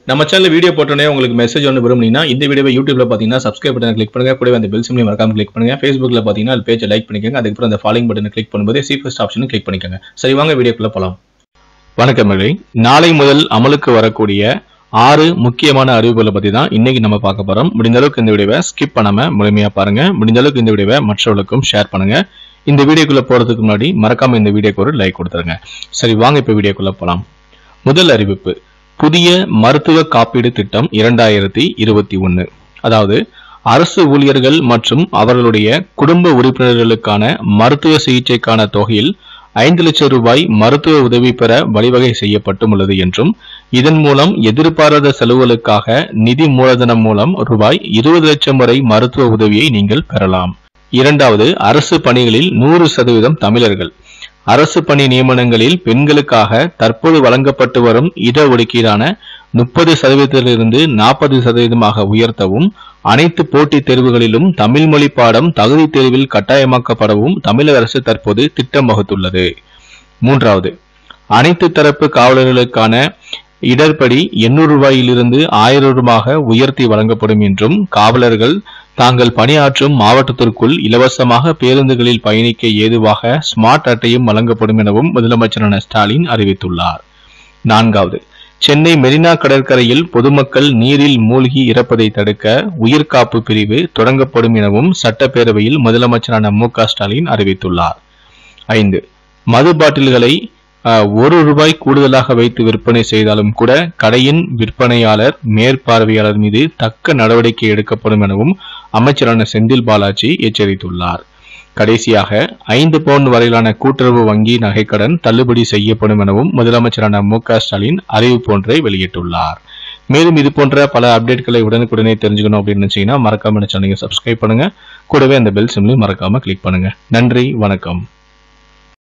நம்ம channel video போட்டோன்னே உங்களுக்கு மெசேஜ் ஒன்று விரும்புனீங்கன்னா இந்த வீடியோவை யூடியூப்ல பார்த்தீங்கன்னா சப்ஸ்கிரைப் பட்டனை கிளிக் பண்ணுங்க கூடவே அந்த பெல் சிம்லையும் மறக்காம கிளிக் பண்ணுங்க ஃபேஸ்புக்ல பார்த்தீங்கன்னா அது பேஜை லைக் பண்ணிக்கோங்க அதுக்கப்புறம் அந்த ஃபாலோயிங் பட்டனை கிளிக் பண்ணும்போது சி ஃபர்ஸ்ட் ஆப்ஷனும் கிளிக் பண்ணிக்கோங்க சரி வாங்க வீடியோக்குள்ள போலாம் வணக்கம் மகளே நாளை முதல் அமலுக்கு வரக்கூடிய ஆறு முக்கியமான அறிவிப்புகளை பத்தி தான் இன்னைக்கு நம்ம பார்க்க போறோம் முடிந்த அளவுக்கு இந்த வீடியோவை ஸ்கிப் பண்ணாம முழுமையா பாருங்க முடிந்த அளவுக்கு இந்த வீடியோவை மற்றவர்களுக்கும் ஷேர் பண்ணுங்க இந்த வீடியோக்குள்ள போறதுக்கு முன்னாடி மறக்காம இந்த வீடியோக்கு ஒரு லைக் கொடுத்துருங்க சரி வாங்க இப்ப வீடியோக்குள்ள போலாம் முதல் அறிவிப்பு புதிய மருத்துவ காப்பீடு திட்டம் இரண்டாயிரத்தி இருபத்தி ஒன்னு அதாவது அரசு ஊழியர்கள் மற்றும் அவர்களுடைய குடும்ப உறுப்பினர்களுக்கான மருத்துவ சிகிச்சைக்கான தொகையில் ஐந்து லட்சம் ரூபாய் மருத்துவ உதவி பெற வழிவகை செய்யப்பட்டும் உள்ளது என்றும் இதன் மூலம் எதிர்பாராத செலவுகளுக்காக நிதி மூலதனம் மூலம் ரூபாய் இருபது லட்சம் வரை மருத்துவ உதவியை நீங்கள் பெறலாம் இரண்டாவது அரசு பணிகளில் நூறு சதவீதம் தமிழர்கள் அரசு பணி நியமனங்களில் பெண்களுக்காக தற்போது வழங்கப்பட்டு வரும் இடஒதுக்கீடான முப்பது சதவீதத்திலிருந்து நாற்பது சதவீதமாக உயர்த்தவும் அனைத்து போட்டித் தேர்வுகளிலும் தமிழ் மொழி பாடம் தகுதி தேர்வில் கட்டாயமாக்கப்படவும் தமிழக அரசு தற்போது திட்டம் வகுத்துள்ளது மூன்றாவது அனைத்து தரப்பு காவலர்களுக்கான இடர்படி எண்ணூறு ரூபாயிலிருந்து ஆயிரம் ரூபாயாக உயர்த்தி வழங்கப்படும் என்றும் காவலர்கள் தாங்கள் பணியாற்றும் மாவட்டத்திற்குள் இலவசமாக பேருந்துகளில் பயணிக்க ஏதுவாக ஸ்மார்ட் அட்டையும் வழங்கப்படும் எனவும் முதலமைச்சரான ஸ்டாலின் அறிவித்துள்ளார் நான்காவது சென்னை மெரினா கடற்கரையில் பொதுமக்கள் நீரில் மூழ்கி இறப்பதை தடுக்க உயிர்காப்பு பிரிவு தொடங்கப்படும் எனவும் சட்டப்பேரவையில் முதலமைச்சரான மு க ஸ்டாலின் அறிவித்துள்ளார் ஐந்து மது பாட்டில்களை அஹ், ஒரு ரூபாய் கூடுதலாக வைத்து விற்பனை செய்தாலும் கூட கடையின் விற்பனையாளர் மேற்பார்வையாளர் மீது தக்க நடவடிக்கை எடுக்கப்படும் எனவும் அமைச்சரான செந்தில் பாலாஜி எச்சரித்துள்ளார் கடைசியாக ஐந்து பவுண்ட் வரையிலான கூட்டுறவு வங்கி நகைக்கடன் தள்ளுபடி செய்யப்படும் எனவும் முதலமைச்சரான மு க ஸ்டாலின் அறிவிப்பு ஒன்றை வெளியிட்டுள்ளார் மேலும் இது போன்ற பல அப்டேட்களை உடனுக்குடனே தெரிஞ்சுக்கணும் அப்படின்னு நினைச்சீங்கன்னா மறக்காம சேனலை சப்ஸ்கிரைப் பண்ணுங்க கூடவே அந்த பெல் சிம்லையும் மறக்காம கிளிக் பண்ணுங்க நன்றி வணக்கம்